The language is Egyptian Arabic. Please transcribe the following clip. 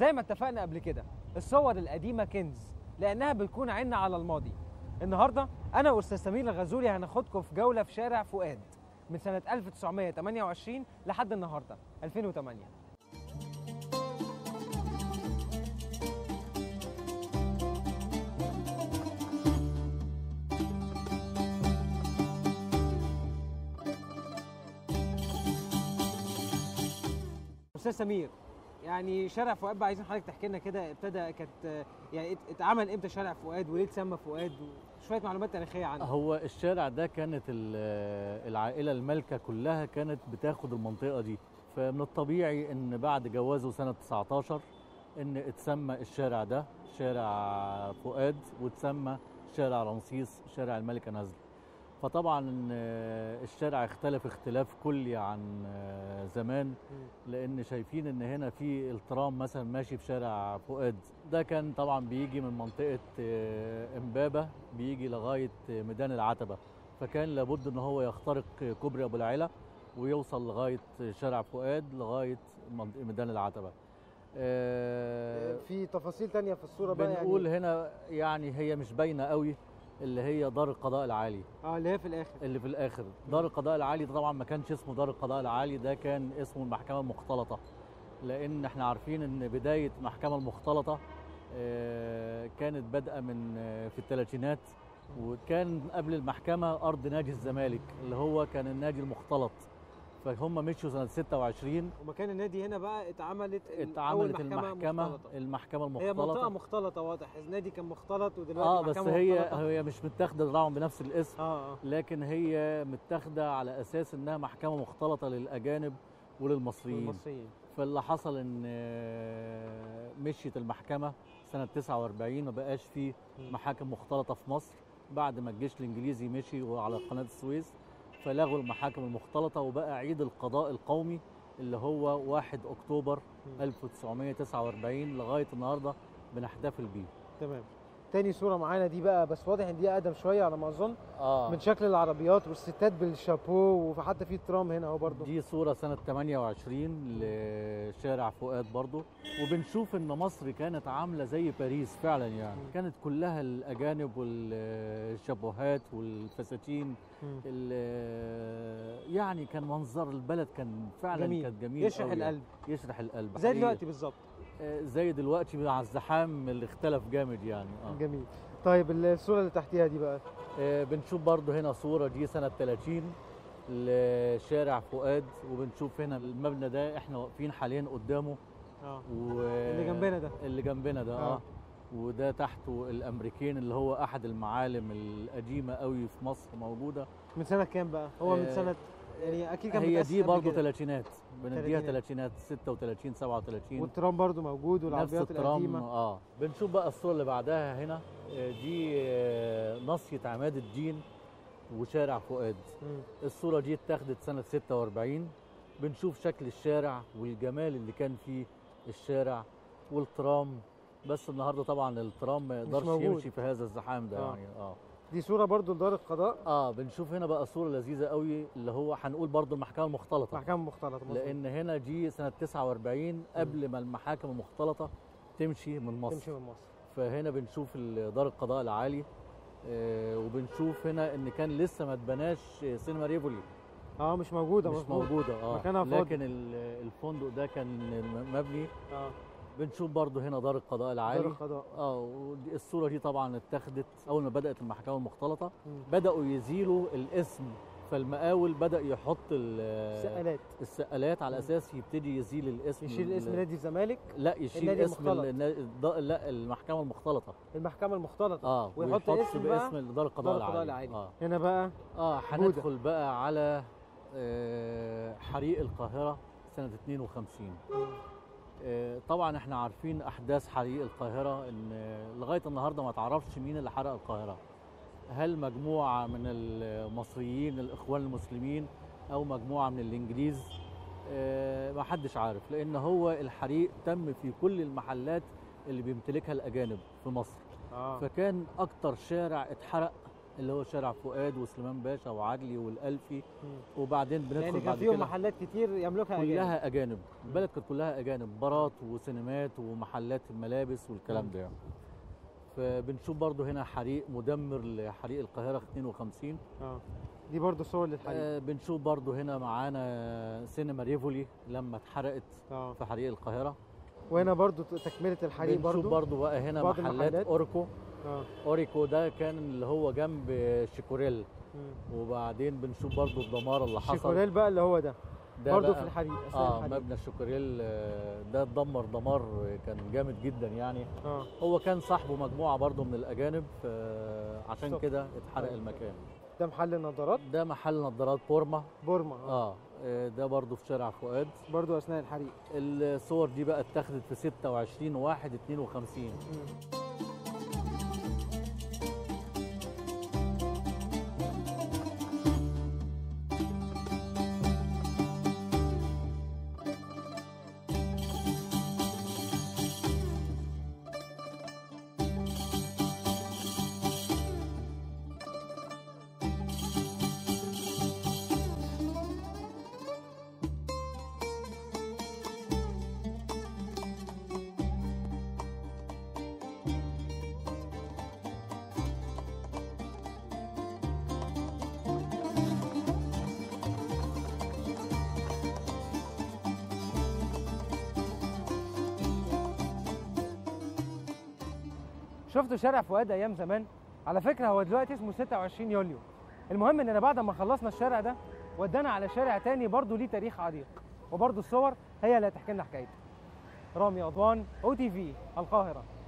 زي ما اتفقنا قبل كده الصور القديمه كنز لانها بتكون عيننا على الماضي النهارده انا واستاذ سمير الغزولي هناخدكم في جوله في شارع فؤاد من سنه 1928 لحد النهارده 2008 استاذ سمير يعني شارع فؤاد بقى عايزين حضرتك تحكي لنا كده ابتدى كانت يعني ات- اتعمل امتى شارع فؤاد وليه اتسمى فؤاد وشويه معلومات تاريخيه عنه هو الشارع ده كانت ال- العائلة المالكة كلها كانت بتاخد المنطقة دي فمن الطبيعي ان بعد جوازه سنة 19 ان اتسمى الشارع ده شارع فؤاد واتسمى شارع رمسيس شارع الملكة نزل فطبعا آه، الشارع اختلف اختلاف كلي عن آه، زمان لان شايفين ان هنا في الترام مثلا ماشي في شارع فؤاد ده كان طبعا بيجي من منطقه آه، امبابه بيجي لغايه آه، ميدان العتبه فكان لابد ان هو يخترق كوبري ابو العلا ويوصل لغايه شارع فؤاد لغايه منط- ميدان العتبه آه، في تفاصيل تانية في الصوره بنقول هنا يعني هي مش باينه قوي اللي هي دار القضاء العالي اه اللي هي في الاخر اللي في الاخر دار القضاء العالي ده طبعا ما كانش اسمه دار القضاء العالي ده كان اسمه المحكمه المختلطه لان احنا عارفين ان بدايه المحكمه المختلطه آه، كانت بادئه من آه، في الثلاثينات وكان قبل المحكمه ارض نادي الزمالك اللي هو كان النادي المختلط فهم مشوا سنه 26 ومكان النادي هنا بقى اتعملت ال- اتعملت أول محكمة المحكمه مختلطة. المحكمه هي منطقه المختلطه مختلطه واضح النادي كان مختلط ودلوقتي اه بس المحكمة هي مختلطة. هي مش متاخده طبعا بنفس الاسم اه اه لكن هي متاخده على اساس انها محكمه مختلطه للاجانب وللمصريين المصريين فاللي حصل ان آه، مشيت المحكمه سنه 49 ما بقاش في محاكم مختلطه في مصر بعد ما الجيش الانجليزي مشي وعلى قناه السويس فلغوا المحاكم المختلطه وبقى عيد القضاء القومي اللي هو 1 اكتوبر 1949 لغايه النهارده بنحتفل بيه تمام تاني صورة معانا دي بقى بس واضح ان دي اقدم شوية على ما اظن اه من شكل العربيات والستات بالشابو وحتى في ترام هنا اهو برضه دي صورة سنة 28 لشارع فؤاد برضو وبنشوف ان مصر كانت عاملة زي باريس فعلا يعني كانت كلها الاجانب والشابوهات والفساتين مم. ال- يعني كان منظر البلد كان فعلا جميل. كانت جميل يشرح أوي يعني. القلب يشرح القلب زي حقيقي. دلوقتي بالظبط آه، زي دلوقتي مع الزحام اللي اختلف جامد يعني اه جميل طيب الصورة اللي تحتيها دي بقى آه، بنشوف برضو هنا صورة دي سنة 30 لشارع فؤاد وبنشوف هنا المبنى ده احنا واقفين حاليا قدامه اه و... اللي جنبنا ده. اللي جنبنا ده اه, آه. وده تحته الامريكين اللي هو احد المعالم القديمه قوي في مصر موجوده من سنة كام بقى؟ هو من آه، سنة يعني اكيد كان هي متأسس دي قبل برضه كده. ثلاثينات بنديها تلاتينات. ثلاثينات 36 37 والترام برضه موجود نفس والعربيات الترام القديمة اه بنشوف بقى الصوره اللي بعدها هنا آه، دي آه، ناصيه عماد الدين وشارع فؤاد مم. الصورة دي اتاخدت سنة 46 بنشوف شكل الشارع والجمال اللي كان فيه الشارع والترام بس النهارده طبعا الترام ما يقدرش موجود. يمشي في هذا الزحام ده آه. يعني اه دي صورة برضه لدار القضاء اه بنشوف هنا بقى صورة لذيذة قوي اللي هو هنقول برضو المحكمة المختلطة محكمة مختلطة مظبوط. لأن هنا دي سنة 49 قبل ما المحاكم المختلطة تمشي من مصر تمشي من مصر فهنا بنشوف ال- دار القضاء العالي آه وبنشوف هنا ان كان لسه ما اتبناش سينما ريفولي اه مش موجودة مش مظبوط. موجودة اه مكانها فاضي. لكن ال- الفندق ده كان مبني اه بنشوف برضو هنا دار القضاء دار العالي القضاء اه ودي- الصورة دي طبعا اتخذت أول ما بدأت المحكمة المختلطة مم. بدأوا يزيلوا الاسم فالمقاول بدأ يحط ال- سقالات السقالات على أساس يبتدي يزيل الاسم يشيل اسم ال- نادي الزمالك لا يشيل النادي اسم المختلط. النا- الض- لا المحكمة المختلطة المحكمة المختلطة اه ويحط ويحط اسم بقى باسم دار القضاء دار القضاء العالي العالي اه هنا بقى اه جودة. هندخل بقى على آه، حريق القاهرة سنة 52 آه، طبعا احنا عارفين احداث حريق القاهرة ان آه، لغاية النهاردة ما تعرفش مين اللي حرق القاهرة هل مجموعة من المصريين الاخوان المسلمين او مجموعة من الانجليز آه، ما حدش عارف لان هو الحريق تم في كل المحلات اللي بيمتلكها الاجانب في مصر اه فكان اكتر شارع اتحرق اللي هو شارع فؤاد وسليمان باشا وعدلي والألفي وبعدين بندخل يعني كان بعد فيهم كده محلات كتير يملكها أجانب. كلها أجانب البلد كانت كلها أجانب بارات وسينمات ومحلات الملابس والكلام مم. ده يعني. فبنشوف برضو هنا حريق مدمر لحريق القاهرة 52 اه دي برضو صور للحريق آه بنشوف برضو هنا معانا سينما ريفولي لما اتحرقت اه في حريق القاهرة وهنا برضو تكمله الحريق بنشوف برضو برضو بقى هنا بعض محلات المحلات. اوريكو اه اوريكو ده كان اللي هو جنب شيكوريل مم. وبعدين بنشوف برضو الدمار اللي حصل شيكوريل بقى اللي هو ده ده برضو بقى- في الحريق اثناء اه الحريق مبنى الشوكريل آه، ده اتدمر دمار كان جامد جدا يعني اه هو كان صاحبه مجموعه برضه من الاجانب آه، عشان بالظبط. كده اتحرق أيوة. المكان ده محل النظارات ده محل نظارات بورما بورما اه اه آه، ده برضه في شارع فؤاد برضو اثناء الحريق الصور دي بقى اتاخدت في 26 1 52 مم. شفتوا شارع فؤاد ايام زمان على فكره هو دلوقتي اسمه 26 يوليو المهم اننا بعد ما خلصنا الشارع ده ودانا على شارع تاني برضه ليه تاريخ عريق وبرضه الصور هي اللي هتحكي لنا حكايته رامي أضوان او تي في القاهره